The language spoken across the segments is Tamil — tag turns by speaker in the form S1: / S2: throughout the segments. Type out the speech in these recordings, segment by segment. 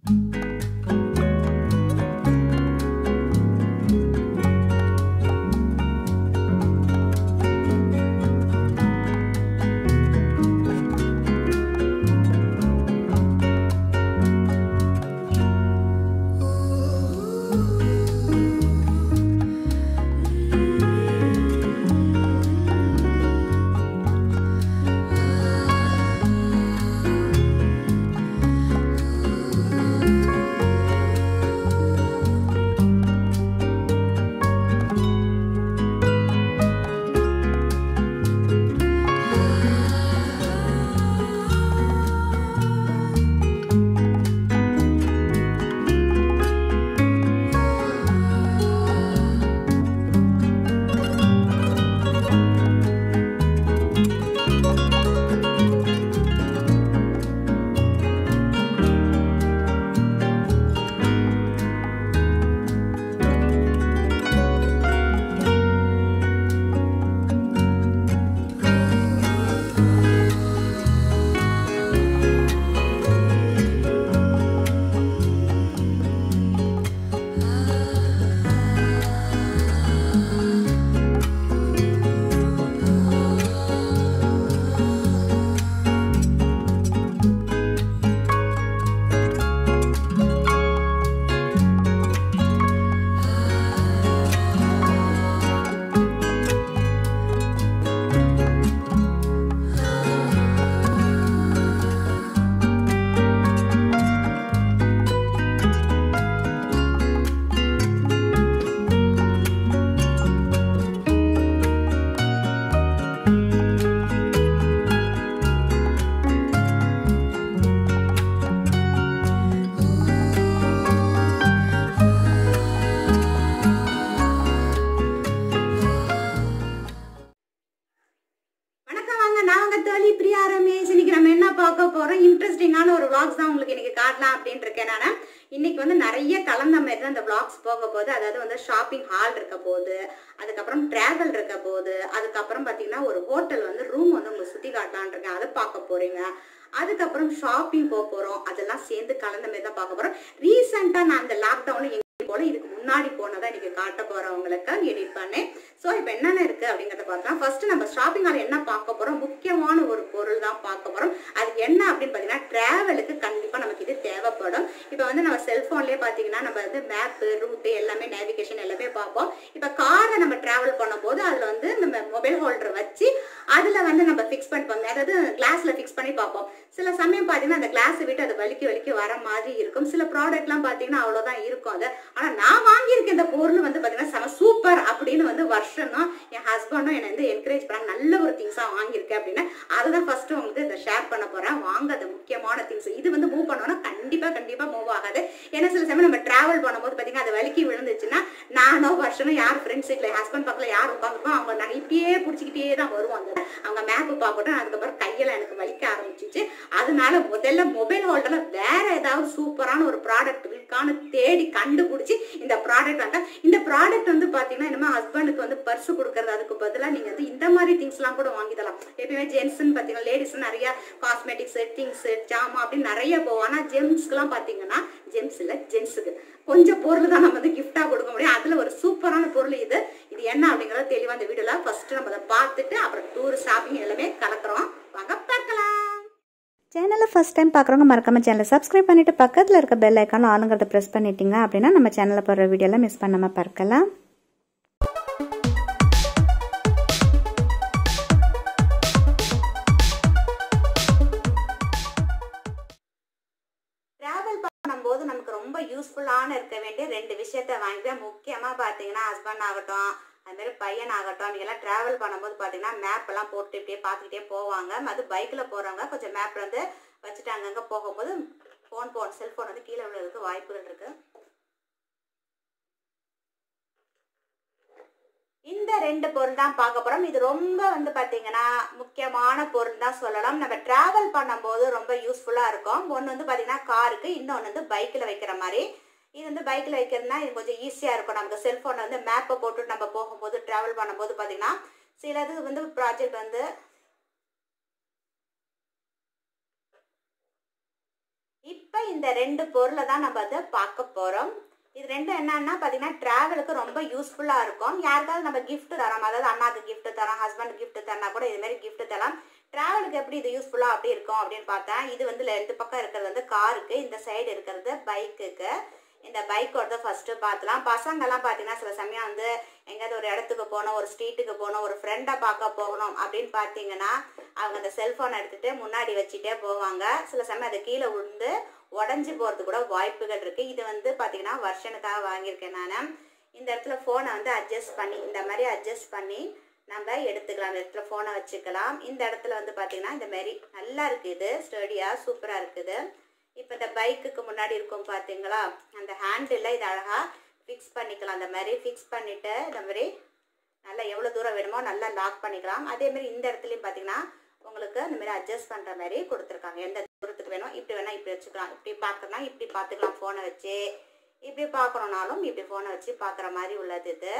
S1: வணக்கம் வாங்க நான் உங்க தோழி பிரியா ரமேஷ் இன்னைக்கு நம்ம என்ன பார்க்க போறோம் இன்ட்ரெஸ்டிங்கான ஒரு vlogs தான் உங்களுக்கு இன்னைக்கு காட்டலாம் அப்படின்னு இருக்கேன் நான் இன்னைக்கு வந்து நிறைய கலந்த மாதிரி தான் இந்த vlogs போக போகுது அதாவது வந்து ஷாப்பிங் ஹால் இருக்க போகுது அதுக்கப்புறம் டிராவல் இருக்க போகுது அதுக்கப்புறம் பார்த்தீங்கன்னா ஒரு ஹோட்டல் வந்து ரூம் வந்து உங்களுக்கு சுற்றி காட்டலான் இருக்கேன் அதை பார்க்க போறீங்க அதுக்கப்புறம் ஷாப்பிங் போக போறோம் அதெல்லாம் சேர்ந்து கலந்த மாதிரி தான் பார்க்க போறோம் ரீசெண்டாக நான் அந்த லாக்டவுன்ல போல இதுக்கு முன்னாடி போனதை இன்னைக்கு காட்ட போறேன் உங்களுக்கு எடிட் பண்ணேன் ஸோ இப்போ என்னென்ன இருக்கு அப்படிங்கறத பார்த்தா ஃபர்ஸ்ட் நம்ம ஷாப்பிங் ஹால் என்ன பார்க்க போறோம் முக்கியமான ஒரு பொருள் தான் பார்க்க போறோம் அது என்ன அப்படின்னு பார்த்தீங்கன்னா டிராவலுக்கு கண்டிப்பா நமக்கு இது தேவைப்படும் இப்போ வந்து நம்ம செல்போன்லேயே பார்த்தீங்கன்னா நம்ம வந்து மேப்பு ரூட்டு எல்லாமே நேவிகேஷன் எல்லாமே பார்ப்போம் இப்போ காரை நம்ம டிராவல் பண்ணும்போது அதில் வந்து நம்ம மொபைல் ஹோல்டர் வச்சு அதில் வந்து நம்ம ஃபிக்ஸ் பண்ணிப்போம் அதாவது கிளாஸில் ஃபிக்ஸ் பண்ணி பார்ப்போம் சில சமயம் பார்த்தீங்கன்னா அந்த கிளாஸை விட்டு அது வலிக்கி வலிக்கி வர மாதிரி இருக்கும் சில ப்ராடக்ட்லாம் பார்த்தீங்கன்னா அவ்வளோதான் இருக்கும் அது ஆனால் நான் வாங்கியிருக்க இந்த பொருள் வந்து பார்த்தீங்கன்னா செம சூப்பர் அப்படின்னு வந்து வருஷம் தான் என் ஹஸ்பண்டும் என்னை வந்து என்கரேஜ் பண்ணாங்க நல்ல ஒரு திங்ஸாக வாங்கியிருக்கேன் அப்படின்னு அதை தான் ஃபர்ஸ்ட் உங்களுக்கு இதை ஷேர் பண்ண போகிறேன் வாங்க அது முக்கியமான திங்ஸ் இது வந்து மூவ் பண்ணோம்னா கண்டிப்பாக கண்டிப்பாக மூவ் ஆகாது ஏன்னா சில சமயம் நம்ம டிராவல் பண்ணும்போது பார்த்தீங்கன்னா அது வலிக்கி விழுந்துச்சுன்னா நானோ வருஷனும் யார் ஃப்ரெண்ட்ஸ் சீட்டில் ஹஸ்பண்ட் பக்கத்தில் யார் உட்காந்துருக்கோம் அவங்க நாங்கள் இப்படியே பிடிச்சிக்கிட்டே தான் வருவாங்க அவங்க மேப்பு பார்க்கட்டும் அதுக்கப்புறம் கையில் எனக்கு வலிக்க ஆரம்பிச்சிச்சு அதனால முதல்ல மொபைல் ஹோல்டர்ல வேற ஏதாவது சூப்பரான ஒரு ப்ராடக்ட் இருக்கான்னு தேடி கண்டுபிடிச்சி இந்த ப்ராடக்ட் வந்தா இந்த ப்ராடக்ட் வந்து பாத்தீங்கன்னா இனிமே ஹஸ்பண்டுக்கு வந்து பர்ஸ் கொடுக்கறது அதுக்கு பதிலாக நீங்க வந்து இந்த மாதிரி திங்ஸ்லாம் கூட வாங்கி தரலாம் எப்பயுமே ஜென்ஸ்ன்னு பாத்தீங்கன்னா லேடிஸ் நிறைய காஸ்மெட்டிக்ஸ் திங்ஸ் ஜாமா அப்படின்னு நிறைய போவோம் ஆனா ஜென்ஸ்க்குலாம் பாத்தீங்கன்னா ஜென்ஸ் இல்ல ஜென்ஸுக்கு கொஞ்சம் பொருள் தான் நம்ம வந்து கிஃப்டா கொடுக்க முடியும் அதுல ஒரு சூப்பரான பொருள் இது இது என்ன அப்படிங்கறத தெளிவா இந்த வீடியோல ஃபர்ஸ்ட் நம்ம அதை பார்த்துட்டு அப்புறம் டூர் ஷாப்பிங் எல்லாமே கலக்குறோம் வாங்க பார்க்கலாம்
S2: சேனலை ஃபஸ்ட் டைம் பார்க்குறவங்க மறக்காம சேனலை சப்ஸ்கிரைப் பண்ணிட்டு பக்கத்தில் இருக்க பெல் ஐக்கான ஆளுங்கிறத ப்ரெஸ் பண்ணிட்டீங்க அப்படின்னா நம்ம சேனலில் போடுற வீடியோலாம் மிஸ் பண்ணாமல் பார்க்கலாம்
S1: டிராவல் பண்ணும்போது நமக்கு ரொம்ப யூஸ்ஃபுல்லான இருக்க வேண்டிய ரெண்டு விஷயத்த வாங்கிப்பேன் முக்கியமாக பார்த்தீங்கன்னா ஹஸ்பண்ட் ஆகட்டும் அது மாதிரி பையன் ஆகட்டும் அவங்க எல்லாம் டிராவல் பண்ணும்போது பார்த்தீங்கன்னா மேப் எல்லாம் போட்டு இப்படியே பார்த்துக்கிட்டே போவாங்க அது பைக்கில் போகிறவங்க கொஞ்சம் மேப் வந்து வச்சுட்டு அங்கங்கே போகும்போது ஃபோன் போன் செல்ஃபோன் வந்து கீழே விழுறதுக்கு வாய்ப்புகள் இருக்கு இந்த ரெண்டு பொருள் தான் பார்க்க போறோம் இது ரொம்ப வந்து பாத்தீங்கன்னா முக்கியமான பொருள் தான் சொல்லலாம் நம்ம டிராவல் பண்ணும்போது ரொம்ப யூஸ்ஃபுல்லா இருக்கும் ஒன்று வந்து பாத்தீங்கன்னா காருக்கு இன்னொன்று வந்து பைக்கில் வைக்கிற மாதிரி இது வந்து பைக்கில் வைக்கிறதுனா இது கொஞ்சம் ஈஸியாக இருக்கும் நமக்கு செல்ஃபோனில் வந்து மேப்பை போட்டு நம்ம போகும்போது ட்ராவல் பண்ணும்போது பார்த்தீங்கன்னா சிலது வந்து ப்ராஜெக்ட் வந்து இப்போ இந்த ரெண்டு பொருளை தான் நம்ம வந்து பார்க்க போகிறோம் இது ரெண்டும் என்னன்னா பார்த்தீங்கன்னா ட்ராவலுக்கு ரொம்ப யூஸ்ஃபுல்லாக இருக்கும் யாருக்காவது நம்ம gift தரோம் அதாவது அண்ணாக்கு gift தரோம் ஹஸ்பண்ட் gift தரனா கூட இது மாதிரி gift தரலாம் ட்ராவலுக்கு எப்படி இது யூஸ்ஃபுல்லாக அப்படி இருக்கும் அப்படின்னு பார்த்தேன் இது வந்து ரெண்டு பக்கம் இருக்கிறது வந்து காருக்கு இந்த சைடு இருக்கிறது பைக்குக்கு இந்த பைக்கோட ஃபர்ஸ்ட்டு பார்த்துலாம் பசங்கெல்லாம் பார்த்தீங்கன்னா சில சமயம் வந்து எங்கேயாவது ஒரு இடத்துக்கு போகணும் ஒரு ஸ்ட்ரீட்டுக்கு போகணும் ஒரு ஃப்ரெண்டை பார்க்க போகணும் அப்படின்னு பார்த்தீங்கன்னா அவங்க அந்த செல்ஃபோனை எடுத்துகிட்டு முன்னாடி வச்சுட்டே போவாங்க சில சமயம் அது கீழே விழுந்து உடஞ்சி போகிறது கூட வாய்ப்புகள் இருக்குது இது வந்து பார்த்தீங்கன்னா வருஷனுக்காக வாங்கியிருக்கேன் நான் இந்த இடத்துல ஃபோனை வந்து அட்ஜஸ்ட் பண்ணி இந்த மாதிரி அட்ஜஸ்ட் பண்ணி நம்ம எடுத்துக்கலாம் இந்த இடத்துல ஃபோனை வச்சுக்கலாம் இந்த இடத்துல வந்து பார்த்தீங்கன்னா இந்த மாதிரி நல்லா இருக்குது இது ஸ்டடியாக சூப்பராக இருக்குது இப்போ இந்த பைக்குக்கு முன்னாடி இருக்கும் பார்த்தீங்களா அந்த ஹேண்டில் இது அழகாக ஃபிக்ஸ் பண்ணிக்கலாம் அந்த மாதிரி ஃபிக்ஸ் பண்ணிவிட்டு இந்த மாதிரி நல்லா எவ்வளோ தூரம் வேணுமோ நல்லா லாக் பண்ணிக்கலாம் அதே மாதிரி இந்த இடத்துலையும் பார்த்தீங்கன்னா உங்களுக்கு இந்த மாதிரி அட்ஜஸ்ட் பண்ணுற மாதிரி கொடுத்துருக்காங்க எந்த தூரத்துக்கு வேணும் இப்படி வேணால் இப்படி வச்சுக்கலாம் இப்படி பார்க்கறனா இப்படி பார்த்துக்கலாம் ஃபோனை வச்சு இப்படி பார்க்கணுன்னாலும் இப்படி ஃபோனை வச்சு பார்க்குற மாதிரி உள்ளது இது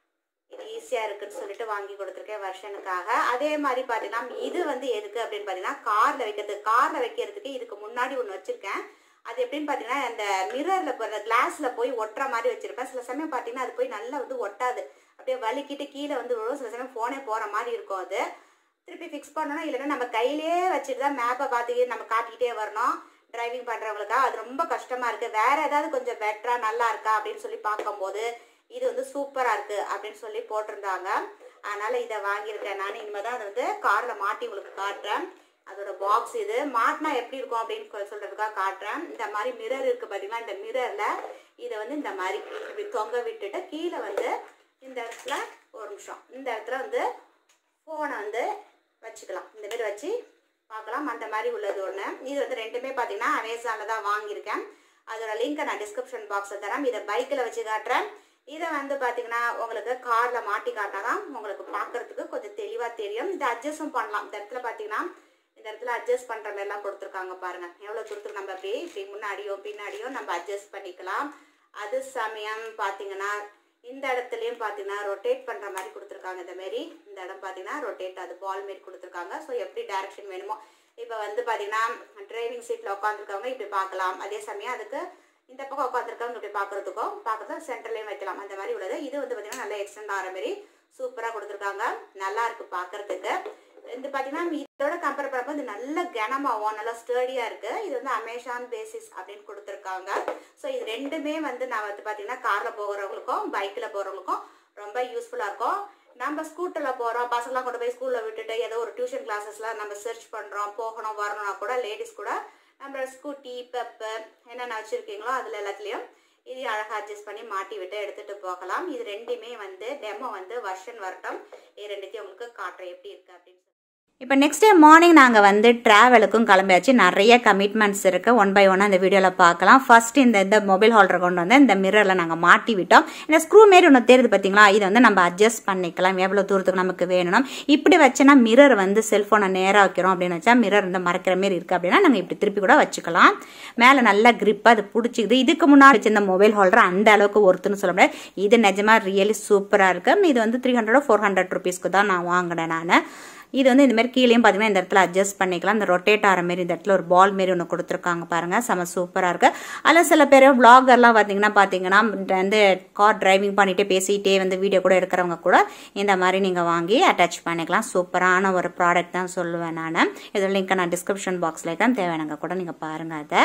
S1: இது ஈஸியாக இருக்குன்னு சொல்லிட்டு வாங்கி கொடுத்துருக்கேன் வருஷனுக்காக அதே மாதிரி பார்த்தீங்கன்னா இது வந்து எதுக்கு அப்படின்னு பார்த்தீங்கன்னா காரில் வைக்கிறதுக்கு காரில் வைக்கிறதுக்கு இதுக்கு முன்னாடி ஒன்று வச்சுருக்கேன் அது எப்படின்னு பார்த்தீங்கன்னா அந்த மிரரில் போகிற கிளாஸில் போய் ஒட்டுற மாதிரி வச்சுருப்பேன் சில சமயம் பார்த்தீங்கன்னா அது போய் நல்லா வந்து ஒட்டாது அப்படியே வலிக்கிட்டு கீழே வந்து விழும் சில சமயம் ஃபோனே போகிற மாதிரி இருக்கும் அது திருப்பி ஃபிக்ஸ் பண்ணணும் இல்லைன்னா நம்ம கையிலே வச்சுட்டு தான் மேப்பை பார்த்து நம்ம காட்டிக்கிட்டே வரணும் டிரைவிங் பண்ணுறவங்களுக்கா அது ரொம்ப கஷ்டமாக இருக்குது வேறு ஏதாவது கொஞ்சம் பெட்டராக நல்லா இருக்கா அப்படின்னு சொல்லி பார்க்கும்போது இது வந்து சூப்பராக இருக்குது அப்படின்னு சொல்லி போட்டிருந்தாங்க அதனால் இதை வாங்கியிருக்கேன் நான் இனிமேல் தான் அதை வந்து காரில் மாட்டி உங்களுக்கு காட்டுறேன் அதோட பாக்ஸ் இது மாட்டினா எப்படி இருக்கும் அப்படின்னு கொ- சொல்றதுக்காக காட்டுறேன் இந்த மாதிரி மிரர் இருக்குது பார்த்தீங்களா இந்த மிரரில் இதை வந்து இந்த மாதிரி இப்படி தொங்க விட்டுட்டு கீழே வந்து இந்த இடத்துல ஒரு நிமிஷம் இந்த இடத்துல வந்து ஃபோனை வந்து வச்சுக்கலாம் இந்த மாதிரி வச்சு பார்க்கலாம் அந்த மாதிரி உள்ளது ஒன்று இது வந்து ரெண்டுமே பார்த்தீங்கன்னா அமேசானில் தான் வாங்கியிருக்கேன் அதோட லிங்க்கை நான் டிஸ்கிரிப்ஷன் பாக்ஸில் தரேன் இதை பைக்கில் வச்சு காட்டுறேன் இதை வந்து பார்த்தீங்கன்னா உங்களுக்கு காரில் மாட்டி காட்டினாதான் உங்களுக்கு பார்க்கறதுக்கு கொஞ்சம் தெளிவாக தெரியும் இதை அட்ஜஸ்டும் பண்ணலாம் இந்த இடத்துல பார்த்தீங்கன்னா இந்த இடத்துல அட்ஜஸ்ட் பண்ணுற மாதிரிலாம் கொடுத்துருக்காங்க பாருங்கள் எவ்வளோ தூரத்துக்கு நம்ம அப்படியே இப்படி முன்னாடியோ பின்னாடியோ நம்ம அட்ஜஸ்ட் பண்ணிக்கலாம் அது சமயம் பார்த்தீங்கன்னா இந்த இடத்துலையும் பார்த்தீங்கன்னா ரொட்டேட் பண்ணுற மாதிரி கொடுத்துருக்காங்க இந்த மாதிரி இந்த இடம் பார்த்தீங்கன்னா ரொட்டேட் அது பால் மாரி கொடுத்துருக்காங்க ஸோ எப்படி டைரக்ஷன் வேணுமோ இப்போ வந்து பார்த்தீங்கன்னா டிரைவிங் சீட்டில் உட்காந்துருக்கவங்க இப்படி பார்க்கலாம் அதே சமயம் அதுக்கு இந்த பக்கம் உட்காந்துருக்கவங்க இப்படி பார்க்குறதுக்கும் பார்க்குறது சென்டர்லேயும் வைக்கலாம் அந்த மாதிரி உள்ளது இது வந்து பார்த்தீங்கன்னா நல்லா எக்ஸ்டெண்ட் ஆகிற மாதிரி சூப்பராக கொடுத்துருக்காங்க நல்லா இருக்கு பார்க்கறதுக்கு இது பார்த்தீங்கன்னா இதோட கம்பேர் பண்ணும்போது இது நல்ல கனமாகவும் நல்லா ஸ்டர்டியாக இருக்குது இது வந்து அமேசான் பேசிஸ் அப்படின்னு கொடுத்துருக்காங்க ஸோ இது ரெண்டுமே வந்து நான் வந்து பார்த்தீங்கன்னா காரில் போகிறவங்களுக்கும் பைக்கில் போகிறவங்களுக்கும் ரொம்ப யூஸ்ஃபுல்லாக இருக்கும் நம்ம ஸ்கூட்டரில் போகிறோம் பசங்களாம் கொண்டு போய் ஸ்கூலில் விட்டுட்டு ஏதோ ஒரு டியூஷன் கிளாஸஸ்லாம் நம்ம சர்ச் பண்ணுறோம் போகணும் வரணும்னா கூட லேடிஸ் கூட நம்ம ஸ்கூட்டி பெப்பு என்னென்ன வச்சுருக்கீங்களோ அதில் எல்லாத்துலேயும் இது அழகாக அட்ஜஸ்ட் பண்ணி மாட்டி விட்டு எடுத்துகிட்டு போகலாம் இது ரெண்டுமே வந்து டெமோ வந்து வருஷன் வரட்டும் இது ரெண்டுத்தையும் உங்களுக்கு காட்டுறேன் எப்படி இருக்குது அப்படின்னு சொல்லி
S2: இப்போ நெக்ஸ்ட் டே மார்னிங் நாங்கள் வந்து ட்ராவலுக்கும் கிளம்பியாச்சு நிறைய கமிட்மெண்ட்ஸ் இருக்குது ஒன் பை ஒன்னாக இந்த வீடியோவில் பார்க்கலாம் ஃபர்ஸ்ட் இந்த இந்த மொபைல் ஹோல்டர் கொண்டு வந்து இந்த மிரரில் நாங்கள் மாட்டி விட்டோம் இந்த ஸ்க்ரூ மாரி ஒன்று தெரியுது பார்த்தீங்களா இதை வந்து நம்ம அட்ஜஸ்ட் பண்ணிக்கலாம் எவ்வளோ தூரத்துக்கு நமக்கு வேணும் இப்படி வச்சோன்னா மிரர் வந்து செல்ஃபோனை நேராக வைக்கிறோம் அப்படின்னு வச்சா மிரர் வந்து மறைக்கிற மாரி இருக்குது அப்படின்னா நாங்கள் இப்படி திருப்பி கூட வச்சுக்கலாம் மேலே நல்ல grip அது பிடிச்சிக்குது இதுக்கு முன்னாடி வச்சிருந்த மொபைல் ஹோல்டர் அந்த அளவுக்கு ஒருத்துன்னு சொல்ல முடியாது இது நிஜமாக ரியலி சூப்பராக இருக்குது இது வந்து த்ரீ ஹண்ட்ரடோ ஃபோர் ஹண்ட்ரட் ருபீஸ்க்கு தான் நான் வாங்கினேன் நான் இது வந்து இந்த மாதிரி கீழேயும் பார்த்தீங்கன்னா இந்த இடத்துல அட்ஜஸ்ட் பண்ணிக்கலாம் இந்த ரொட்டேட் ஆகிற மாதிரி இந்த இடத்துல ஒரு பால் மாரி ஒன்று கொடுத்துருக்காங்க பாருங்கள் செம சூப்பராக இருக்குது அதில் சில பேர் vloggerலாம் பார்த்தீங்கன்னா பார்த்தீங்கன்னா வந்து கார் டிரைவிங் பண்ணிகிட்டே பேசிகிட்டே வந்து வீடியோ கூட எடுக்கிறவங்க கூட இந்த மாதிரி நீங்கள் வாங்கி அட்டாச் பண்ணிக்கலாம் சூப்பரான ஒரு ப்ராடக்ட் தான் சொல்லுவேன் நான் இதோட லிங்க்கை நான் டிஸ்கிரிப்ஷன் பாக்ஸில் இருக்கேன் தேவையானங்க கூட நீங்கள் பாருங்கள் அதை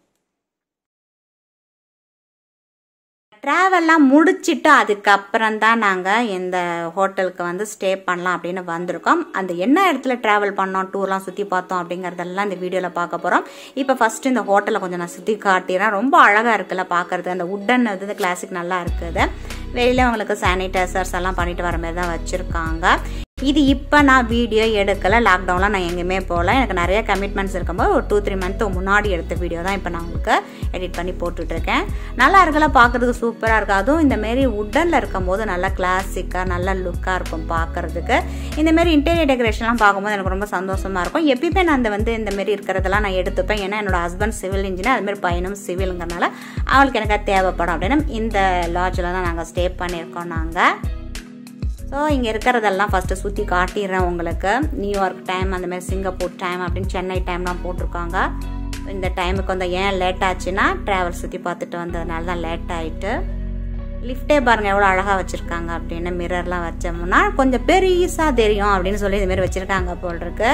S2: ட்ராவல்லாம் முடிச்சிட்டு அதுக்கப்புறம் தான் நாங்கள் இந்த ஹோட்டலுக்கு வந்து ஸ்டே பண்ணலாம் அப்படின்னு வந்திருக்கோம் அந்த என்ன இடத்துல ட்ராவல் பண்ணோம் டூர்லாம் சுற்றி பார்த்தோம் அப்படிங்கிறதெல்லாம் இந்த வீடியோவில் பார்க்க போகிறோம் இப்போ ஃபஸ்ட்டு இந்த ஹோட்டலை கொஞ்சம் நான் சுற்றி காட்டிடுறேன் ரொம்ப அழகாக இருக்குல்ல பார்க்குறது அந்த உட்டன் இது கிளாசிக் நல்லா இருக்குது வெளியில் உங்களுக்கு சானிடைசர்ஸ் எல்லாம் பண்ணிட்டு வர மாதிரி தான் வச்சுருக்காங்க இது இப்போ நான் வீடியோ எடுக்கலை லாக்டவுனில் நான் எங்கேயுமே போகல எனக்கு நிறைய கமிட்மெண்ட்ஸ் இருக்கும்போது ஒரு டூ த்ரீ மந்த் முன்னாடி எடுத்த வீடியோ தான் இப்போ நான் உங்களுக்கு எடிட் பண்ணி போட்டுட்ருக்கேன் நல்லா இருக்குல்ல பார்க்குறதுக்கு சூப்பராக இருக்கும் அதுவும் இந்தமாரி உட்டனில் இருக்கும்போது நல்லா கிளாசிக்காக நல்ல லுக்காக இருக்கும் பார்க்குறதுக்கு இந்தமாரி இன்டீரியர் டெக்கரேஷன்லாம் பார்க்கும்போது எனக்கு ரொம்ப சந்தோஷமாக இருக்கும் எப்பயுமே நான் அந்த வந்து இந்தமாரி இருக்கிறதெல்லாம் நான் எடுத்துப்பேன் ஏன்னா என்னோட ஹஸ்பண்ட் சிவில் இன்ஜினியர் அதுமாரி பையனும் சிவிலுங்கிறனால அவளுக்கு எனக்கு அது தேவைப்படும் அப்படின்னு இந்த லாட்ஜில் தான் நாங்கள் ஸ்டே பண்ணியிருக்கோம் நாங்கள் ஸோ இங்கே இருக்கிறதெல்லாம் ஃபஸ்ட்டு சுற்றி காட்டிடுறேன் உங்களுக்கு நியூயார்க் டைம் அந்த மாதிரி சிங்கப்பூர் டைம் அப்படின்னு சென்னை டைம்லாம் போட்டிருக்காங்க இந்த டைமுக்கு வந்து ஏன் லேட் ஆச்சுன்னா ட்ராவல் சுற்றி பார்த்துட்டு வந்ததுனால தான் லேட் ஆகிட்டு லிஃப்டே பாருங்கள் எவ்வளோ அழகாக வச்சுருக்காங்க அப்படின்னு மிரர்லாம் வச்சோம்னா கொஞ்சம் பெருசாக தெரியும் அப்படின்னு சொல்லி இதுமாரி வச்சுருக்காங்க போல் இருக்கு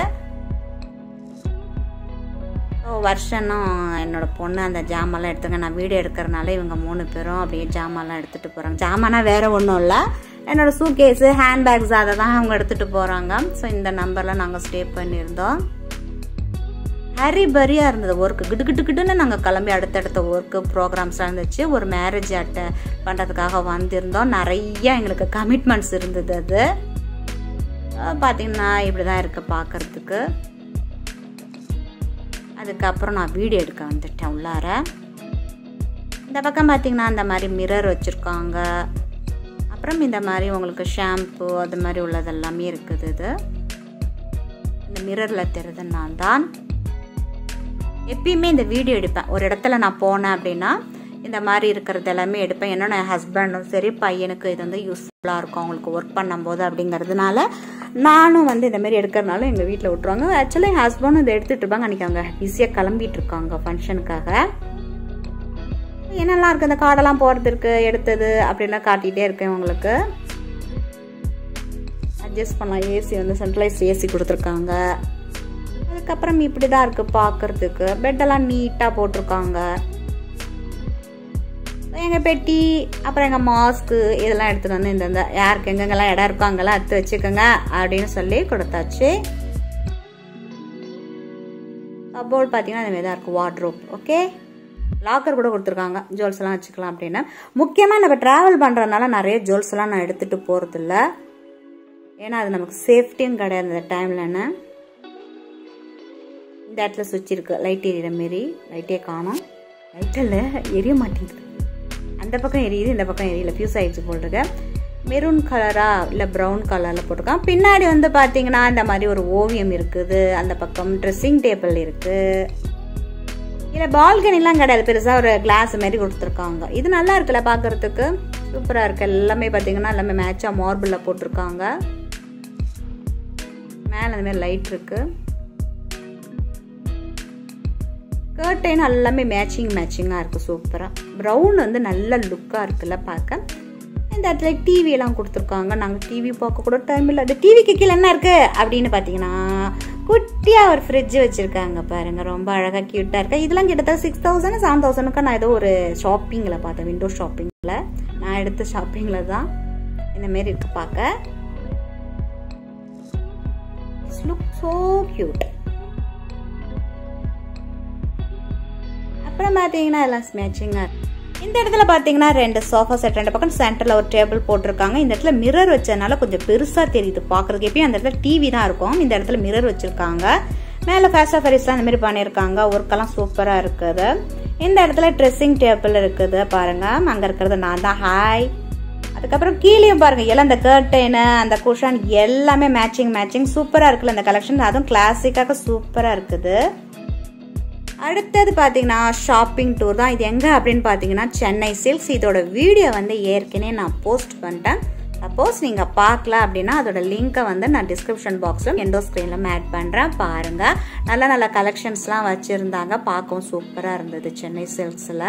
S2: ஸோ வருஷனும் என்னோட பொண்ணு அந்த ஜாமான்லாம் எடுத்துங்க நான் வீடியோ எடுக்கிறனால இவங்க மூணு பேரும் அப்படியே ஜாமான்லாம் எடுத்துகிட்டு போகிறாங்க ஜாமானா வேற ஒன்றும் இல்லை என்னோட சூட்கேஸு ஹேண்ட்பேக்ஸ் அதை தான் அவங்க எடுத்துகிட்டு போகிறாங்க ஸோ இந்த நம்பரில் நாங்கள் ஸ்டே பண்ணியிருந்தோம் ஹரிபரியாக இருந்தது ஒர்க்கு கிட்டு கிட்டு கிட்டுன்னு நாங்கள் கிளம்பி அடுத்தடுத்த ஒர்க்கு ப்ரோக்ராம்ஸ்லாம் இருந்துச்சு ஒரு மேரேஜ் அட்டை பண்ணுறதுக்காக வந்திருந்தோம் நிறைய எங்களுக்கு கமிட்மெண்ட்ஸ் இருந்தது அது பார்த்திங்கன்னா இப்படி தான் இருக்குது பார்க்குறதுக்கு அதுக்கப்புறம் நான் வீடியோ எடுக்க வந்துட்டேன் உள்ளார இந்த பக்கம் பார்த்திங்கன்னா அந்த மாதிரி மிரர் வச்சுருக்காங்க அப்புறம் இந்த மாதிரி உங்களுக்கு ஷாம்பு அது மாதிரி உள்ளது எல்லாமே இருக்குது இது இந்த மிரரில் தெரியுதுனால் தான் எப்பயுமே இந்த வீடியோ எடுப்பேன் ஒரு இடத்துல நான் போனேன் அப்படின்னா இந்த மாதிரி இருக்கிறது எல்லாமே எடுப்பேன் என்னோட ஹஸ்பண்டும் சரி பையனுக்கு இது வந்து யூஸ்ஃபுல்லாக இருக்கும் அவங்களுக்கு ஒர்க் பண்ணும்போது அப்படிங்கிறதுனால நானும் வந்து இந்த மாதிரி எடுக்கிறதுனால எங்கள் வீட்டில் விட்ருவாங்க ஆக்சுவலி என் ஹஸ்பண்டும் இதை எடுத்துகிட்டு இருப்பாங்க அன்றைக்கி அவங்க ஈஸியாக கிளம்பிட்டு இருக்காங்க ஃபங்க்ஷனுக்காக என்னெல்லாம் இருக்குது இந்த கார்டெல்லாம் போகிறதுக்கு எடுத்தது அப்படின்லாம் காட்டிகிட்டே இருக்கேன் உங்களுக்கு அட்ஜஸ்ட் பண்ணலாம் ஏசி வந்து சென்ட்ரலைஸ் ஏசி கொடுத்துருக்காங்க அதுக்கப்புறம் இப்படி தான் இருக்குது பார்க்குறதுக்கு பெட்டெல்லாம் நீட்டாக போட்டிருக்காங்க எங்கள் பெட்டி அப்புறம் எங்கள் மாஸ்க்கு இதெல்லாம் எடுத்துகிட்டு வந்து இந்த யாருக்கு எங்கெங்கெல்லாம் இடம் இருக்கோ அங்கெல்லாம் எடுத்து வச்சுக்கோங்க அப்படின்னு சொல்லி கொடுத்தாச்சு கபோர்ட் பார்த்தீங்கன்னா அந்த மாதிரி தான் இருக்குது வார்ட்ரோப் ஓகே லாக்கர் கூட கொடுத்துருக்காங்க ஜுவல்ஸ் எல்லாம் வச்சுக்கலாம் அப்படின்னு முக்கியமாக நம்ம ட்ராவல் பண்ணுறதுனால நிறைய ஜுவல்ஸ் எல்லாம் நான் எடுத்துகிட்டு போகிறதில்ல ஏன்னா அது நமக்கு சேஃப்டியும் கிடையாது இந்த டைமில் என்ன இந்த இடத்துல சுவிட்ச் இருக்குது லைட் எரியிற மாரி லைட்டே காணும் லைட்டில் எரிய மாட்டேங்குது அந்த பக்கம் எரியுது இந்த பக்கம் எரியல ஃபியூஸ் ஆயிடுச்சு போட்டிருக்க மெரூன் கலரா இல்லை ப்ரௌன் கலரில் போட்டிருக்கான் பின்னாடி வந்து பார்த்தீங்கன்னா இந்த மாதிரி ஒரு ஓவியம் இருக்குது அந்த பக்கம் ட்ரெஸ்ஸிங் டேபிள் இருக்குது இதில் பால்கனிலாம் கிடையாது பெருசாக ஒரு கிளாஸ் மாதிரி கொடுத்துருக்காங்க இது நல்லா இருக்குல்ல பார்க்குறதுக்கு சூப்பராக இருக்குது எல்லாமே பார்த்தீங்கன்னா எல்லாமே மேட்சாக மார்பிளில் போட்டிருக்காங்க மேலே அந்த மாதிரி லைட் இருக்குது கர்டைன் எல்லாமே மேட்சிங் மேட்சிங்காக இருக்குது சூப்பராக ப்ரௌன் வந்து நல்ல லுக்காக இருக்குல்ல பார்க்க இந்த இடத்துல டிவி எல்லாம் கொடுத்துருக்காங்க நாங்கள் டிவி பார்க்க கூட டைம் இல்லை அந்த டிவிக்கு கீழே என்ன இருக்குது அப்படின்னு பார்த்தீங்கன்னா குட்டியாக ஒரு ஃப்ரிட்ஜ் வச்சுருக்காங்க பாருங்கள் ரொம்ப அழகாக க்யூட்டாக இருக்கு இதெல்லாம் கிட்டத்தட்ட சிக்ஸ் தௌசண்ட் செவன் தௌசண்ட்க்கு நான் ஏதோ ஒரு ஷாப்பிங்கில் பார்த்தேன் விண்டோ ஷாப்பிங்கில் நான் எடுத்த ஷாப்பிங்கில் தான் இந்த மாரி இருக்கு பார்க்க லுக் ஸோ க்யூட் அப்புறம் பார்த்தீங்கன்னா எல்லாம் மேட்சிங்காக இந்த இடத்துல பார்த்தீங்கன்னா ரெண்டு சோஃபா செட் ரெண்டு பக்கம் சென்டரில் ஒரு டேபிள் போட்டிருக்காங்க இந்த இடத்துல மிரர் வச்சதுனால கொஞ்சம் பெருசாக தெரியுது பார்க்குறதுக்கு எப்பயும் அந்த இடத்துல டிவி தான் இருக்கும் இந்த இடத்துல மிரர் வச்சுருக்காங்க மேலே ஃபேஷா ஃபரிஸ்லாம் இந்த மாதிரி பண்ணியிருக்காங்க ஒர்க்கெல்லாம் சூப்பராக இருக்குது இந்த இடத்துல ட்ரெஸ்ஸிங் டேபிள் இருக்குது பாருங்கள் அங்கே இருக்கிறது நான் தான் ஹாய் அதுக்கப்புறம் கீழேயும் பாருங்க எல்லாம் அந்த கர்டைனு அந்த குஷன் எல்லாமே மேட்சிங் மேட்சிங் சூப்பராக இருக்குல்ல இந்த கலெக்ஷன் அதுவும் கிளாசிக்காக சூப்பராக இருக்குது அடுத்தது பார்த்தீங்கன்னா ஷாப்பிங் டூர் தான் இது எங்கே அப்படின்னு பார்த்தீங்கன்னா சென்னை சில்க்ஸ் இதோட வீடியோ வந்து ஏற்கனவே நான் போஸ்ட் பண்ணிட்டேன் சப்போஸ் நீங்கள் பார்க்கல அப்படின்னா அதோட லிங்க்கை வந்து நான் டிஸ்கிரிப்ஷன் பாக்ஸில் எண்டோ ஸ்க்ரீனில் ஆட் பண்ணுறேன் பாருங்கள் நல்ல நல்ல கலெக்ஷன்ஸ்லாம் வச்சுருந்தாங்க பார்க்கவும் சூப்பராக இருந்தது சென்னை சில்க்ஸில்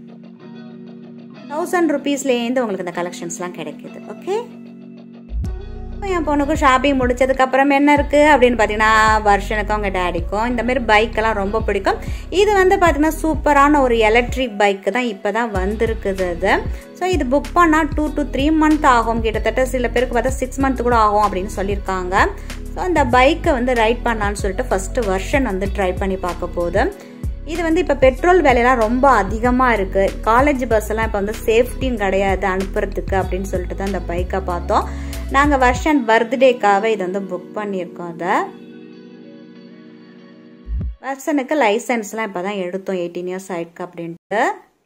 S2: தௌசண்ட் ருபீஸ்லேருந்து உங்களுக்கு இந்த கலெக்ஷன்ஸ்லாம் கிடைக்குது ஓகே இப்போ என் பொண்ணுக்கும் ஷாப்பிங் முடிச்சதுக்கப்புறம் என்ன இருக்குது அப்படின்னு பார்த்தீங்கன்னா வருஷனுக்கும் அவங்க டேடிக்கும் இந்த மாதிரி பைக்கெல்லாம் ரொம்ப பிடிக்கும் இது வந்து பார்த்தீங்கன்னா சூப்பரான ஒரு எலக்ட்ரிக் பைக்கு தான் இப்போ தான் வந்திருக்குது அது ஸோ இது புக் பண்ணால் டூ டு த்ரீ மந்த் ஆகும் கிட்டத்தட்ட சில பேருக்கு பார்த்தா சிக்ஸ் மந்த் கூட ஆகும் அப்படின்னு சொல்லியிருக்காங்க ஸோ அந்த பைக்கை வந்து ரைட் பண்ணலான்னு சொல்லிட்டு ஃபஸ்ட்டு வருஷன் வந்து ட்ரை பண்ணி பார்க்க போகுது இது வந்து இப்போ பெட்ரோல் விலையெல்லாம் ரொம்ப அதிகமாக இருக்குது காலேஜ் பஸ் எல்லாம் இப்போ வந்து சேஃப்டியும் கிடையாது அனுப்புறதுக்கு அப்படின்னு சொல்லிட்டு தான் இந்த பைக்கை பார்த்தோம் நாங்கள் வருஷன் பர்த்டேக்காக இதை வந்து புக் பண்ணியிருக்கோம் அதை வருஷனுக்கு லைசன்ஸ்லாம் இப்போ தான் எடுத்தோம் எயிட்டீன் இயர்ஸ் ஆயிருக்கு அப்படின்ட்டு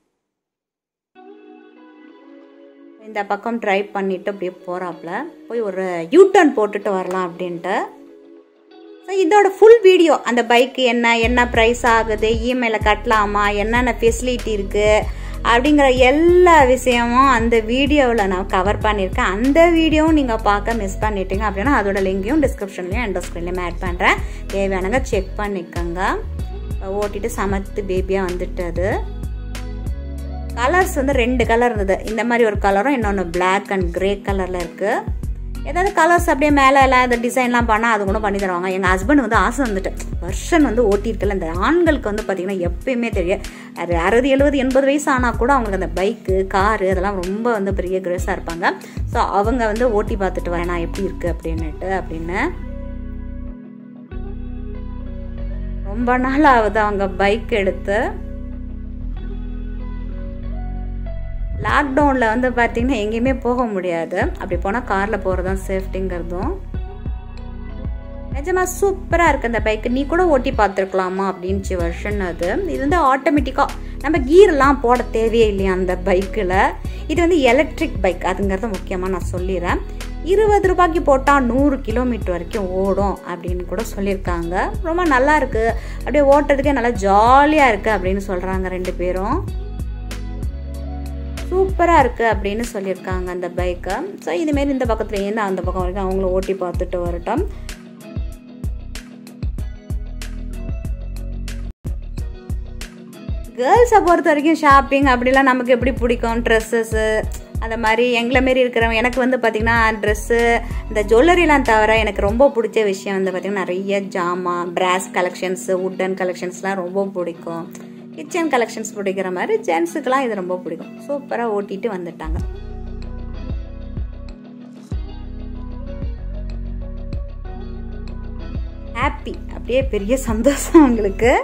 S2: இந்த பக்கம் ட்ரைவ் பண்ணிட்டு அப்படியே போகிறாப்புல போய் ஒரு யூ டர்ன் போட்டுட்டு வரலாம் அப்படின்ட்டு ஸோ இதோட ஃபுல் வீடியோ அந்த பைக்கு என்ன என்ன ப்ரைஸ் ஆகுது இஎம்ஐல கட்டலாமா என்னென்ன ஃபெசிலிட்டி இருக்குது அப்படிங்கிற எல்லா விஷயமும் அந்த வீடியோவில் நான் கவர் பண்ணியிருக்கேன் அந்த வீடியோவும் நீங்கள் பார்க்க மிஸ் பண்ணிட்டீங்க அப்படின்னா அதோட லிங்கையும் டிஸ்கிரிப்ஷன்லையும் எண்டோ ஸ்க்ரீன்லையும் ஆட் பண்ணுறேன் தேவையானங்க செக் பண்ணிக்கோங்க ஓட்டிட்டு சமத்து பேபியாக வந்துட்டு அது கலர்ஸ் வந்து ரெண்டு கலர் இருந்தது இந்த மாதிரி ஒரு கலரும் இன்னொன்று பிளாக் அண்ட் கிரே கலரில் இருக்குது ஏதாவது கலர்ஸ் அப்படியே மேலே எல்லாம் இந்த டிசைன்லாம் பண்ணால் அது கூட பண்ணி தருவாங்க எங்கள் ஹஸ்பண்ட் வந்து ஆசை வந்துட்டு வருஷன் வந்து ஓட்டியிருக்கல இந்த ஆண்களுக்கு வந்து பார்த்திங்கன்னா எப்பயுமே தெரியும் அது அறுபது எழுபது எண்பது வயசு ஆனால் கூட அவங்களுக்கு அந்த பைக்கு காரு அதெல்லாம் ரொம்ப வந்து பெரிய கிரேஸாக இருப்பாங்க ஸோ அவங்க வந்து ஓட்டி பார்த்துட்டு வரேன் நான் எப்படி இருக்குது அப்படின்னுட்டு அப்படின்னு ரொம்ப நாள் ஆகுது அவங்க பைக் எடுத்து லாக்டவுனில் வந்து பார்த்திங்கன்னா எங்கேயுமே போக முடியாது அப்படி போனால் காரில் போகிறது தான் சேஃப்டிங்கிறதும் நிஜமாக சூப்பராக இருக்குது அந்த பைக்கு நீ கூட ஓட்டி பார்த்துருக்கலாமா அப்படின்ச்சு வருஷன் அது இது வந்து ஆட்டோமேட்டிக்காக நம்ம கீர்லாம் போட தேவையே இல்லையா அந்த பைக்கில் இது வந்து எலக்ட்ரிக் பைக் அதுங்கிறத முக்கியமாக நான் சொல்லிடுறேன் இருபது ரூபாய்க்கு போட்டால் நூறு கிலோமீட்டர் வரைக்கும் ஓடும் அப்படின்னு கூட சொல்லியிருக்காங்க ரொம்ப நல்லா இருக்குது அப்படியே ஓட்டுறதுக்கே நல்லா ஜாலியாக இருக்குது அப்படின்னு சொல்கிறாங்க ரெண்டு பேரும் சூப்பராக இருக்குது அப்படின்னு சொல்லியிருக்காங்க அந்த பைக்கை ஸோ இதுமாரி இந்த பக்கத்துலேருந்து அந்த பக்கம் வரைக்கும் அவங்கள ஓட்டி பார்த்துட்டு வரட்டும் கேர்ள்ஸை பொறுத்த வரைக்கும் ஷாப்பிங் அப்படிலாம் நமக்கு எப்படி பிடிக்கும் ட்ரெஸ்ஸஸ்ஸு அந்த மாதிரி எங்களை மாரி இருக்கிறவங்க எனக்கு வந்து பார்த்திங்கன்னா ட்ரெஸ்ஸு இந்த ஜுவல்லரிலாம் தவிர எனக்கு ரொம்ப பிடிச்ச விஷயம் வந்து பார்த்திங்கன்னா நிறைய ஜாமான் பிராஸ் கலெக்ஷன்ஸு உட்டன் கலெக்ஷன்ஸ்லாம் ரொம்ப பிடிக்கும் கிச்சன் கலெக்ஷன்ஸ் பிடிக்கிற மாதிரி ஜென்ஸுக்கெல்லாம் இது ரொம்ப பிடிக்கும் சூப்பராக ஓட்டிட்டு வந்துட்டாங்க ஹாப்பி அப்படியே பெரிய சந்தோஷம் அவங்களுக்கு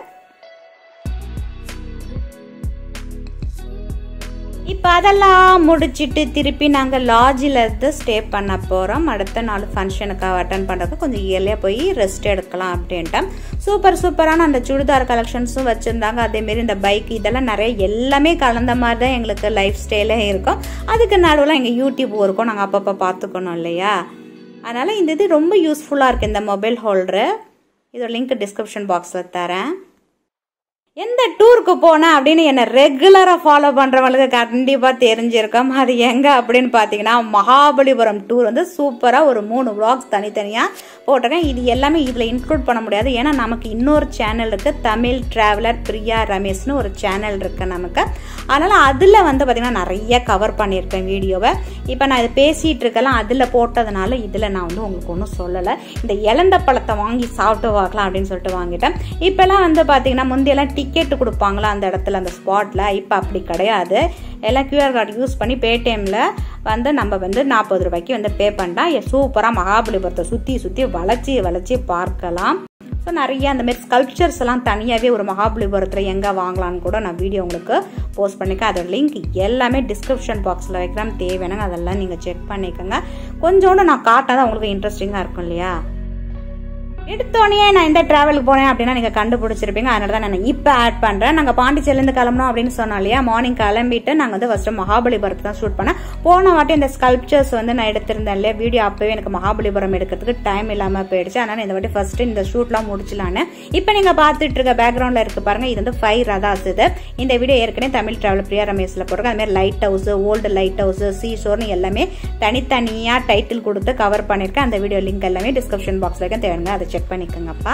S2: இப்போ அதெல்லாம் முடிச்சுட்டு திருப்பி நாங்கள் லாட்ஜில் இருந்து ஸ்டே பண்ண போகிறோம் அடுத்த நாள் ஃபங்க்ஷனுக்கு அட்டன் பண்ணுறதுக்கு கொஞ்சம் இயர்லியாக போய் ரெஸ்ட் எடுக்கலாம் அப்படின்ட்டு சூப்பர் சூப்பரான அந்த சுடிதார் கலெக்ஷன்ஸும் வச்சுருந்தாங்க அதேமாரி இந்த பைக் இதெல்லாம் நிறைய எல்லாமே கலந்த மாதிரி தான் எங்களுக்கு லைஃப் ஸ்டைலே இருக்கும் அதுக்கு நடுவில் எங்கள் யூடியூப் இருக்கும் நாங்கள் அப்பப்போ பார்த்துக்கணும் இல்லையா அதனால் இந்த இது ரொம்ப யூஸ்ஃபுல்லாக இருக்குது இந்த மொபைல் ஹோல்டரு இதோட லிங்க் டிஸ்கிரிப்ஷன் பாக்ஸில் தரேன் எந்த டூருக்கு போனேன் அப்படின்னு என்னை ரெகுலராக ஃபாலோ பண்ணுறவங்களுக்கு கண்டிப்பாக தெரிஞ்சிருக்கோம் அது எங்கே அப்படின்னு பார்த்தீங்கன்னா மகாபலிபுரம் டூர் வந்து சூப்பராக ஒரு மூணு வ்ளாக்ஸ் தனித்தனியாக போட்டிருக்கேன் இது எல்லாமே இதில் இன்க்ளூட் பண்ண முடியாது ஏன்னா நமக்கு இன்னொரு சேனல் இருக்குது தமிழ் ட்ராவலர் பிரியா ரமேஷ்னு ஒரு சேனல் இருக்குது நமக்கு அதனால் அதில் வந்து பார்த்திங்கன்னா நிறைய கவர் பண்ணியிருக்கேன் வீடியோவை இப்போ நான் இது பேசிகிட்டு இருக்கலாம் அதில் போட்டதுனால இதில் நான் வந்து உங்களுக்கு ஒன்றும் சொல்லலை இந்த இலந்த பழத்தை வாங்கி சாப்பிட்டு பார்க்கலாம் அப்படின்னு சொல்லிட்டு வாங்கிட்டேன் இப்போல்லாம் வந்து பார்த்திங்கன்னா முந்தையெல்லாம் டிக்கெட்டு கொடுப்பாங்களா அந்த இடத்துல அந்த ஸ்பாட்டில் இப்போ அப்படி கிடையாது எல்லாம் கியூஆர் கார்டு யூஸ் பண்ணி பேடிஎம்மில் வந்து நம்ம வந்து நாற்பது ரூபாய்க்கு வந்து பே பண்ணிட்டா சூப்பராக மகாபலிபுரத்தை சுற்றி சுற்றி வளைச்சி வளைச்சி பார்க்கலாம் ஸோ நிறைய அந்த மாதிரி ஸ்கல்ப்சர்ஸ் எல்லாம் தனியாகவே ஒரு மகாபலிபுரத்தில் எங்கே வாங்கலான்னு கூட நான் வீடியோ உங்களுக்கு போஸ்ட் பண்ணிக்கேன் அதோட லிங்க் எல்லாமே டிஸ்கிரிப்ஷன் பாக்ஸில் வைக்கிறேன் தேவையான அதெல்லாம் நீங்கள் செக் பண்ணிக்கோங்க கொஞ்சோண்டு நான் காட்டினா தான் உங்களுக்கு இன்ட்ரெஸ்டிங்காக இருக்கும் இல்லையா எடுத்தோடனே நான் இந்த டிராவலுக்கு போனேன் அப்படின்னா நீங்கள் கண்டுபிடிச்சிருப்பீங்க அதனால தான் நான் இப்போ ஆட் பண்ணுறேன் நாங்கள் பாண்டிச்சேரிலேருந்து கிளம்பணும் அப்படின்னு சொன்னோம் இல்லையா மார்னிங் கிளம்பிட்டு நாங்கள் வந்து ஃபஸ்ட்டு மகாபலிபுரத்தை தான் ஷூட் பண்ணேன் போன வாட்டி இந்த ஸ்கல்ப்சர்ஸ் வந்து நான் எடுத்திருந்தேன் இல்லையா வீடியோ அப்போவே எனக்கு மகாபலிபுரம் எடுக்கிறதுக்கு டைம் இல்லாமல் போயிடுச்சு அதனால் இந்த வாட்டி ஃபஸ்ட்டு இந்த ஷூட்லாம் முடிச்சலான்னு இப்போ நீங்கள் பார்த்துட்டு இருக்க பேக்ரவுண்டில் இருக்கு பாருங்க இது வந்து ஃபைவ் ரதாஸ் இது இந்த வீடியோ ஏற்கனவே தமிழ் டிராவல் பிரியா ரமேஷில் போட்டிருக்கேன் அதுமாதிரி lighthouse old lighthouse sea ஷோர்னு எல்லாமே தனித்தனியாக டைட்டில் கொடுத்து கவர் பண்ணியிருக்கேன் அந்த வீடியோ லிங்க் எல்லாமே டிஸ்கிரிப்ஷன் பாக்ஸில் இருக்க தேவைங்க அதை செக் பண்ணிக்கோங்கப்பா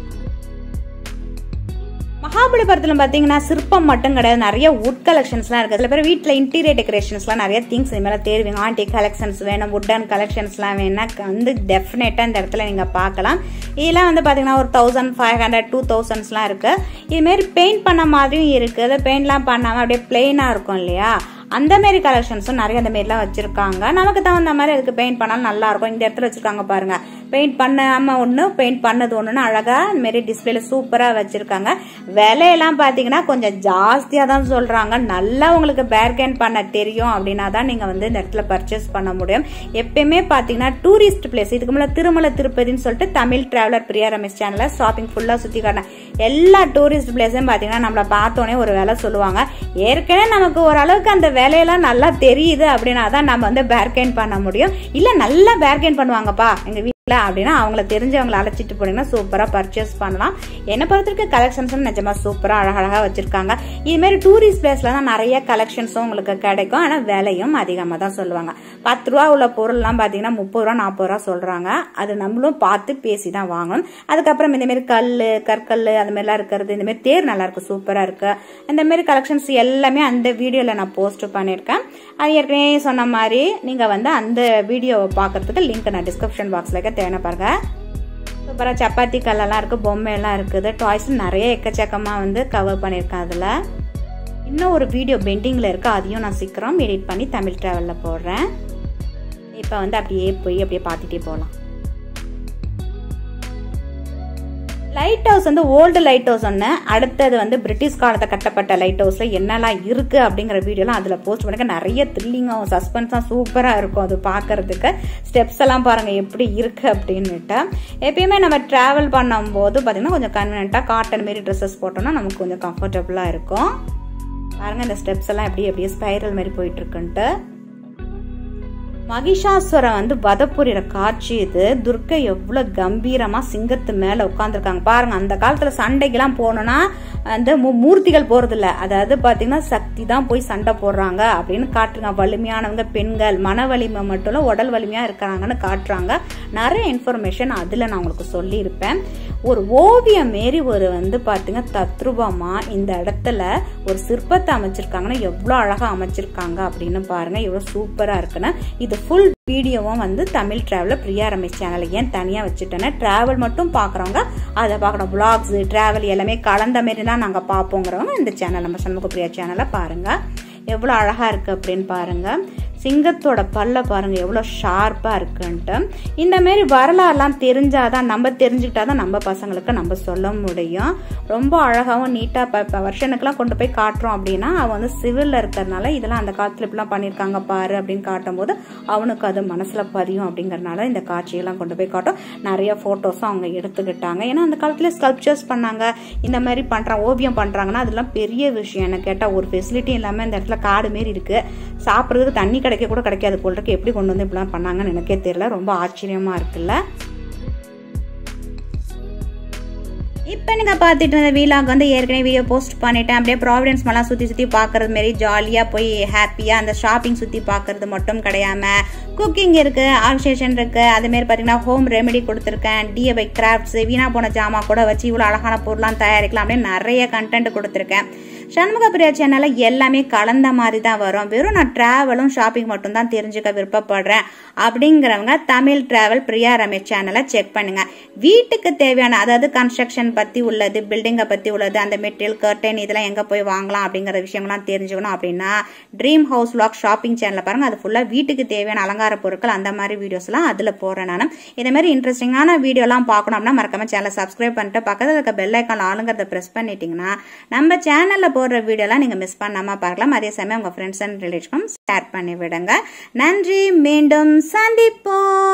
S2: மகாபலிபுரத்தில் பார்த்தீங்கன்னா சிற்பம் மட்டும் கிடையாது நிறைய வுட் கலெக்ஷன்ஸ்லாம் இருக்குது சில பேர் வீட்டில் இன்டீரியர் டெக்கரேஷன்ஸ்லாம் நிறைய திங்ஸ் இது மேலே தேர்வீங்க ஆண்டி கலெக்ஷன்ஸ் வேணும் வுட்டன் கலெக்ஷன்ஸ்லாம் வேணா வந்து டெஃபினட்டாக இந்த இடத்துல நீங்கள் பார்க்கலாம் இதெல்லாம் வந்து பார்த்தீங்கன்னா ஒரு தௌசண்ட் ஃபைவ் ஹண்ட்ரட் டூ தௌசண்ட்ஸ்லாம் இருக்குது இதுமாரி பெயிண்ட் பண்ண மாதிரியும் இருக்குது அதை பெயிண்ட்லாம் பண்ணாமல் அப்படியே பிளெயினாக இருக்கும் இல்லையா அந்த மாரி கலெக்ஷன்ஸும் நிறைய அந்த மாரிலாம் வச்சிருக்காங்க நமக்கு தகுந்த மாதிரி அதுக்கு பெயிண்ட் பண்ணாலும் நல்லா இருக்கும் இந்த இடத்துல வச்சிருக்காங்க பாருங்க பெயிண்ட் பண்ணாம ஒன்று பெயிண்ட் பண்ணது ஒன்றுன்னு அழகா இந்த மாரி டிஸ்பிளேல சூப்பரா வச்சிருக்காங்க விலையெல்லாம் பாத்தீங்கன்னா கொஞ்சம் ஜாஸ்தியா தான் சொல்றாங்க நல்லா உங்களுக்கு பேர்கேன் பண்ண தெரியும் அப்படின்னா தான் நீங்க வந்து இந்த இடத்துல பர்ச்சேஸ் பண்ண முடியும் எப்பயுமே பாத்தீங்கன்னா டூரிஸ்ட் பிளேஸ் இதுக்கு முன்னாடி திருமலை திருப்பதின்னு சொல்லிட்டு தமிழ் டிராவலர் பிரியா ரமேஷ் சேனல்ல ஷாப்பிங் ஃபுல்லா சுத்தி காட்டினேன் எல்லா டூரிஸ்ட் பிளேஸையும் பாத்தீங்கன்னா நம்மள பார்த்தோன்னே ஒரு வேலை சொல்லுவாங்க ஏற்கனவே நமக்கு ஓரளவுக்கு அந்த வேலையெல்லாம் நல்லா தெரியுது அப்படின்னா தான் நம்ம வந்து பேர்கெயின் பண்ண முடியும் இல்ல நல்லா பேர்கெயின் பண்ணுவாங்கப்பா எங்க இல்லை அப்படின்னா அவங்கள தெரிஞ்சவங்களை அழைச்சிட்டு போனீங்கன்னா சூப்பராக பர்ச்சேஸ் பண்ணலாம் என்னை பொறுத்திருக்க கலெக்ஷன்ஸ் நிஜமாக சூப்பராக அழகழகாக வச்சிருக்காங்க இதுமாரி டூரிஸ்ட் பிளேஸ்ல தான் நிறைய கலெக்ஷன்ஸும் உங்களுக்கு கிடைக்கும் ஆனால் விலையும் அதிகமாக தான் சொல்லுவாங்க பத்து ரூபா உள்ள பொருள்லாம் பார்த்தீங்கன்னா முப்பது ரூபா நாற்பது ரூபா சொல்கிறாங்க அது நம்மளும் பார்த்து பேசி தான் வாங்கணும் அதுக்கப்புறம் இந்தமாரி கல் கற்கல் அந்த மாதிரிலாம் இருக்கிறது இந்தமாரி தேர் நல்லா இருக்கு சூப்பராக இருக்கு இந்த மாதிரி கலெக்ஷன்ஸ் எல்லாமே அந்த வீடியோவில் நான் போஸ்ட் பண்ணியிருக்கேன் அது ஏற்கனவே சொன்ன மாதிரி நீங்கள் வந்து அந்த வீடியோவை பார்க்கறதுக்கு லிங்க் நான் டிஸ்கிரிப்ஷன் பாக்ஸில் இருக்க தேவை பாருங்க சூப்பராக சப்பாத்தி கல்லெல்லாம் இருக்குது பொம்மையெல்லாம் இருக்குது டாய்ஸ் நிறைய எக்கச்சக்கமாக வந்து கவர் பண்ணியிருக்கேன் அதில் இன்னும் ஒரு வீடியோ பெண்டிங்கில் இருக்குது அதையும் நான் சீக்கிரம் எடிட் பண்ணி தமிழ் ட்ராவலில் போடுறேன் இப்போ வந்து அப்படியே போய் அப்படியே பார்த்துட்டே போகலாம் லைட் ஹவுஸ் வந்து ஓல்டு லைட் ஹவுஸ் ஒன்று அடுத்தது வந்து பிரிட்டிஷ் காலத்தை கட்டப்பட்ட லைட் ஹவுஸில் என்னெல்லாம் இருக்குது அப்படிங்கிற வீடியோலாம் அதில் போஸ்ட் பண்ணிக்க நிறைய த்ரில்லிங்காகவும் சஸ்பென்ஸாக சூப்பராக இருக்கும் அது பார்க்கறதுக்கு ஸ்டெப்ஸ் எல்லாம் பாருங்கள் எப்படி இருக்குது அப்படின்னுட்டு எப்பயுமே நம்ம ட்ராவல் பண்ணும்போது பார்த்திங்கன்னா கொஞ்சம் கன்வீனியண்ட்டாக காட்டன் மாரி ட்ரெஸ்ஸஸ் போட்டோம்னா நமக்கு கொஞ்சம் கம்ஃபர்டபுளாக இருக்கும் பாருங்கள் இந்த ஸ்டெப்ஸ் எல்லாம் எப்படி அப்படியே ஸ்பைரல் மாதிரி போயிட்டுருக்குன்ட்டு மகிஷாசுரம் வந்து வதப்புரிற காட்சி இது துர்க்கை எவ்வளோ கம்பீரமாக சிங்கத்து மேலே உட்காந்துருக்காங்க பாருங்க அந்த காலத்தில் சண்டைக்கெல்லாம் போனோன்னா அந்த மூர்த்திகள் போகிறதில்ல அதாவது பார்த்தீங்கன்னா சக்தி தான் போய் சண்டை போடுறாங்க அப்படின்னு காட்டுறாங்க வலிமையானவங்க பெண்கள் மன வலிமை மட்டும் இல்லை உடல் வலிமையாக இருக்கிறாங்கன்னு காட்டுறாங்க நிறைய இன்ஃபர்மேஷன் அதில் நான் உங்களுக்கு சொல்லியிருப்பேன் ஒரு ஓவியம் மாரி ஒரு வந்து பார்த்தீங்க தத்ரூபமாக இந்த இடத்துல ஒரு சிற்பத்தை அமைச்சிருக்காங்கன்னா எவ்வளோ அழகாக அமைச்சிருக்காங்க அப்படின்னு பாருங்க எவ்வளோ சூப்பராக இருக்குன்னு இது ஃபுல் வீடியோவும் வந்து தமிழ் ட்ராவலில் பிரியா ரமேஷ் சேனலை ஏன் தனியாக வச்சுட்டேன்னா ட்ராவல் மட்டும் பார்க்குறவங்க அதை பார்க்கணும் விளாக்ஸு ட்ராவல் எல்லாமே கலந்த மாரி தான் நாங்கள் பார்ப்போங்கிறவங்க இந்த சேனல் நம்ம சண்முக பிரியா சேனலை பாருங்கள் எவ்வளோ அழகாக இருக்குது அப்படின்னு பாருங்கள் சிங்கத்தோட பல்ல பாருங்கள் எவ்வளோ ஷார்ப்பாக இருக்குன்ட்டு இந்த மாரி வரலாறுலாம் தெரிஞ்சாதான் நம்ம தெரிஞ்சுக்கிட்டா தான் நம்ம பசங்களுக்கு நம்ம சொல்ல முடியும் ரொம்ப அழகாகவும் நீட்டாக இப்போ இப்போ வருஷனுக்கெல்லாம் கொண்டு போய் காட்டுறோம் அப்படின்னா அவன் வந்து சிவிலில் இருக்கிறதுனால இதெல்லாம் அந்த காலத்தில் இப்படிலாம் பண்ணியிருக்காங்க பாரு அப்படின்னு காட்டும்போது அவனுக்கு அது மனசில் பதியும் அப்படிங்கறனால இந்த காட்சியெல்லாம் கொண்டு போய் காட்டும் நிறைய ஃபோட்டோஸும் அவங்க எடுத்துக்கிட்டாங்க ஏன்னா அந்த காலத்தில் ஸ்கல்ப்சர்ஸ் பண்ணாங்க இந்த மாதிரி பண்ணுறாங்க ஓவியம் பண்ணுறாங்கன்னா அதெல்லாம் பெரிய விஷயம் என்ன கேட்டால் ஒரு ஃபெசிலிட்டி இல்லாமல் இந்த இடத்துல காடு மாரி இருக்குது சாப்பிட்றதுக்கு தண்ணி கிடைக்க கூட கிடைக்காது போல் இருக்கு எப்படி கொண்டு வந்து இப்படிலாம் பண்ணாங்கன்னு எனக்கே தெரியல ரொம்ப ஆச்சரியமாக இருக்குல்ல இப்போ நீங்கள் பார்த்துட்டு இருந்த வீலாக் வந்து ஏற்கனவே வீடியோ போஸ்ட் பண்ணிட்டேன் அப்படியே ப்ராவிடன்ஸ் மலாம் சுற்றி சுற்றி பார்க்குறது மாரி ஜாலியாக போய் ஹாப்பியாக அந்த ஷாப்பிங் சுற்றி பார்க்குறது மட்டும் கிடையாம குக்கிங் இருக்குது ஆல்சேஷன் இருக்குது அதுமாரி பார்த்தீங்கன்னா ஹோம் ரெமெடி கொடுத்துருக்கேன் டிஏபை கிராஃப்ட்ஸ் வீணாக போன ஜாமா கூட வச்சு இவ்வளோ அழகான பொருளாம் தயாரிக்கலாம் அப்படின்னு நிறைய கண்டென்ட் கொடுத்துருக்கேன் சண்முக பிரியா சேனலில் எல்லாமே கலந்த மாதிரி தான் வரும் வெறும் நான் ட்ராவலும் ஷாப்பிங் மட்டும் தான் தெரிஞ்சுக்க விருப்பப்படுறேன் அப்படிங்கிறவங்க தமிழ் ட்ராவல் பிரியா ரமேஷ் சேனலை செக் பண்ணுங்க வீட்டுக்கு தேவையான அதாவது கன்ஸ்ட்ரக்ஷன் பற்றி உள்ளது பில்டிங்கை பற்றி உள்ளது அந்த மெட்டீரியல் கர்டன் இதெல்லாம் எங்கே போய் வாங்கலாம் அப்படிங்கிற விஷயங்கள்லாம் தெரிஞ்சுக்கணும் அப்படின்னா ட்ரீம் ஹவுஸ் வ்ளாக் ஷாப்பிங் சேனலில் பாருங்கள் அது ஃபுல்லாக வீட்டுக்கு தேவையான அலங்கார பொருட்கள் அந்த மாதிரி வீடியோஸ்லாம் அதில் போடுறேன் நான் இதே மாதிரி இன்ட்ரெஸ்டிங்கான வீடியோலாம் பார்க்கணும் அப்படின்னா மறக்காம சேனலை சப்ஸ்கிரைப் பண்ணிட்டு பக்கத்தில் இருக்க பெல் ஐக்கான் ஆளுங்கிறத ப்ரெஸ் பண்ணிட்டீங்கன்னா நம்ம சேனலில் போடுற வீடியோலாம் நீங்கள் மிஸ் பண்ணாமல் பார்க்கலாம் அதே சமயம் உங்கள் ஃப்ரெண்ட்ஸ் அண்ட் ரிலேட்டிவ்ஸ்க்கும் ஷேர் பண்ணி விடுங்க நன்றி மீண்டும் சந்திப்போம்